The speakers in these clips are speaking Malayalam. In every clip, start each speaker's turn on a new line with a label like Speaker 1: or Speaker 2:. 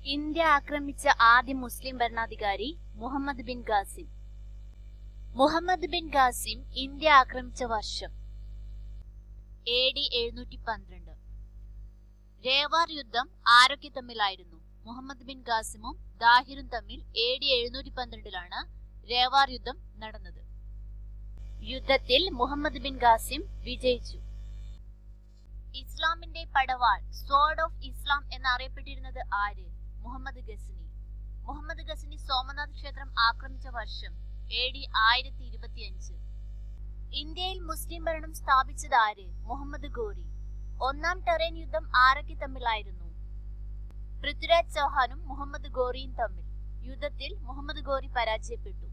Speaker 1: ഇന്ത്യ ആക്രമിച്ച ആദ്യ മുസ്ലിം ഭരണാധികാരി മുഹമ്മദ് ബിൻ ഖാസിം മുഹമ്മദ് ബിൻ ഖാസിം ഇന്ത്യ ആക്രമിച്ച വർഷം എ ഡി എഴുന്നൂറ്റി പന്ത്രണ്ട് രേവാർ യുദ്ധം ആരൊക്കെ തമ്മിലായിരുന്നു മുഹമ്മദ് ബിൻ ഖാസിമും ദാഹിറും തമ്മിൽ എ ഡി എഴുന്നൂറ്റി പന്ത്രണ്ടിലാണ് രേവാർ യുദ്ധം നടന്നത് യുദ്ധത്തിൽ മുഹമ്മദ് ബിൻ ഖാസിം വിജയിച്ചു ഇസ്ലാമിന്റെ പടവാൾ സ്വേർഡ് ഓഫ് ഇസ്ലാം എന്നറിയപ്പെട്ടിരുന്നത് ആര് മുഹമ്മദ് ഗസ്നി മുഹമ്മദ് ഗസ്നി സോമനാഥ് ക്ഷേത്രം ആക്രമിച്ച വർഷം എ ഡി ആയിരത്തി ഇരുപത്തിയഞ്ച് ഇന്ത്യയിൽ മുസ്ലിം ഭരണം സ്ഥാപിച്ചത് ആര് മുഹമ്മദ് ഗോരി ഒന്നാം ടെറേൻ യുദ്ധം ആരൊക്കെ തമ്മിലായിരുന്നു പൃഥ്വിരാജ് ചൗഹാനും മുഹമ്മദ് ഗോറിയും തമ്മിൽ യുദ്ധത്തിൽ മുഹമ്മദ് ഗോരി പരാജയപ്പെട്ടു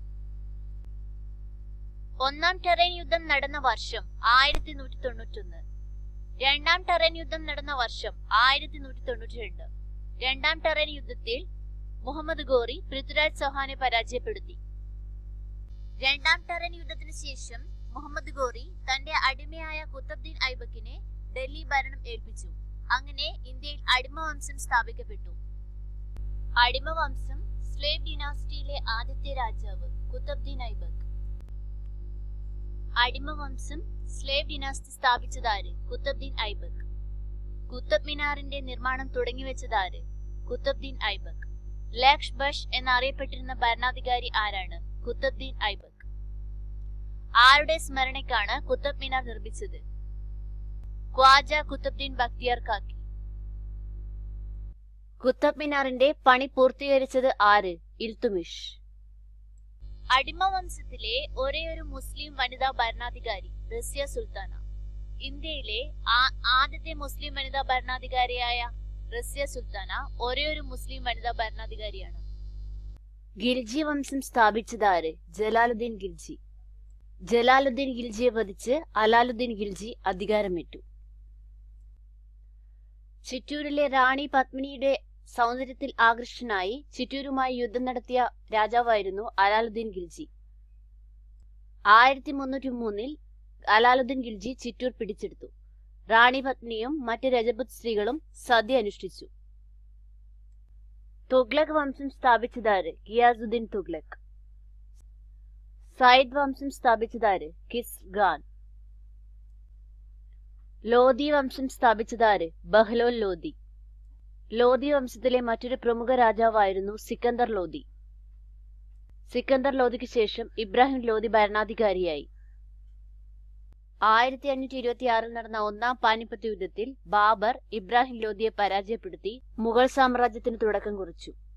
Speaker 1: ഒന്നാം ടെറേൻ യുദ്ധം നടന്ന വർഷം ആയിരത്തി നൂറ്റി തൊണ്ണൂറ്റൊന്ന് രണ്ടാം ടെറേൻ യുദ്ധം നടന്ന വർഷം ആയിരത്തി നൂറ്റി തൊണ്ണൂറ്റി രണ്ട് രണ്ടാം ടെറേൻ യുദ്ധത്തിൽ മുഹമ്മദ് ഗോറി പൃഥ്വിരാജ് ചൗഹാനെ പരാജയപ്പെടുത്തി രണ്ടാം ടെറേൻ യുദ്ധത്തിന് ശേഷം മുഹമ്മദ് ഗോറി തന്റെ അടിമയായ കുത്തബ്ദീൻ ഐബക്കിനെ ഡൽഹി ഭരണം ഏൽപ്പിച്ചു അങ്ങനെ ഇന്ത്യയിൽ അടിമവംശം സ്ഥാപിക്കപ്പെട്ടു അടിമവംശം സ്ലേവ് ഡിനാസ്റ്റിയിലെ ആദ്യത്തെ രാജാവ് കുത്തബ്ദീൻ ഐബക്ക് അടിമവംശം സ്ലേവ് ഡിനാസ്റ്റി സ്ഥാപിച്ചതാര് കുത്തബ്ദീൻ ഐബക്ക് കുത്തബ് മിനാറിന്റെ നിർമ്മാണം തുടങ്ങിവെച്ചതാര് കുത്തബ്ദീൻ ഐബക്ക് ലാക്ഷ് ബഷ് എന്നറിയപ്പെട്ടിരുന്ന ഭരണാധികാരി ആരാണ് കുത്തബ്ദീൻ ഐബക്ക് ആരുടെ സ്മരണയ്ക്കാണ് കുത്തബ് മിനാർ നിർമ്മിച്ചത് ഖ്വാജ കുത്തബ്ദീൻ ബക്തിയാർ കാക്കി കുത്തബ് മിനാറിന്റെ പണി പൂർത്തീകരിച്ചത് ആര് ഇൽത്തുമിഷ് അടിമവംശത്തിലെ ഒരേയൊരു മുസ്ലിം വനിതാ ഭരണാധികാരി റസിയ സുൽത്താന ഇന്ത്യയിലെ ആ- ആദ്യത്തെ മുസ്ലിം വനിതാ ഭരണാധികാരിയായ റസിയ സുൽത്താന ഒരേയൊരു മുസ്ലിം വനിതാ ഭരണാധികാരിയാണ് ഗിൽജി വംശം സ്ഥാപിച്ചതാര് ജലാലുദ്ദീൻ ഗിൽജി ജലാലുദ്ദീൻ ഗിൽജിയെ വധിച്ച് അലാലുദ്ദീൻ ഗിൽജി അധികാരമേറ്റു ചിറ്റൂരിലെ റാണി പത്മിനിയുടെ സൗന്ദര്യത്തിൽ ആകൃഷ്ടനായി ചിറ്റൂരുമായി യുദ്ധം നടത്തിയ രാജാവായിരുന്നു അലാലുദ്ദീൻ ഗിൽജി ആയിരത്തി മുന്നൂറ്റി മൂന്നിൽ അലാലുദ്ദീൻ ഗിൽജി ചിറ്റൂർ പിടിച്ചെടുത്തു റാണി പത്നിയും മറ്റ് രജപുത് സ്ത്രീകളും സദ്യ അനുഷ്ഠിച്ചു തുഗ്ലക് വംശം സ്ഥാപിച്ചതാര് ഗിയാസുദ്ദീൻ തുഗ്ലക് സയ്യിദ് വംശം സ്ഥാപിച്ചതാര് കിസ് ഖാൻ ലോധി വംശം സ്ഥാപിച്ചതാര് ബഹ്ലോൽ ലോധി ലോധി വംശത്തിലെ മറ്റൊരു പ്രമുഖ രാജാവായിരുന്നു സിക്കന്ദർ ലോധി സിക്കന്ദർ ലോധിക്ക് ശേഷം ഇബ്രാഹിം ലോധി ഭരണാധികാരിയായി ആയിരത്തി അഞ്ഞൂറ്റി ഇരുപത്തിയാറിൽ നടന്ന ഒന്നാം പാനിപ്പത്ത് യുദ്ധത്തിൽ ബാബർ ഇബ്രാഹിം ലോധിയെ പരാജയപ്പെടുത്തി മുഗൾ സാമ്രാജ്യത്തിന് തുടക്കം കുറിച്ചു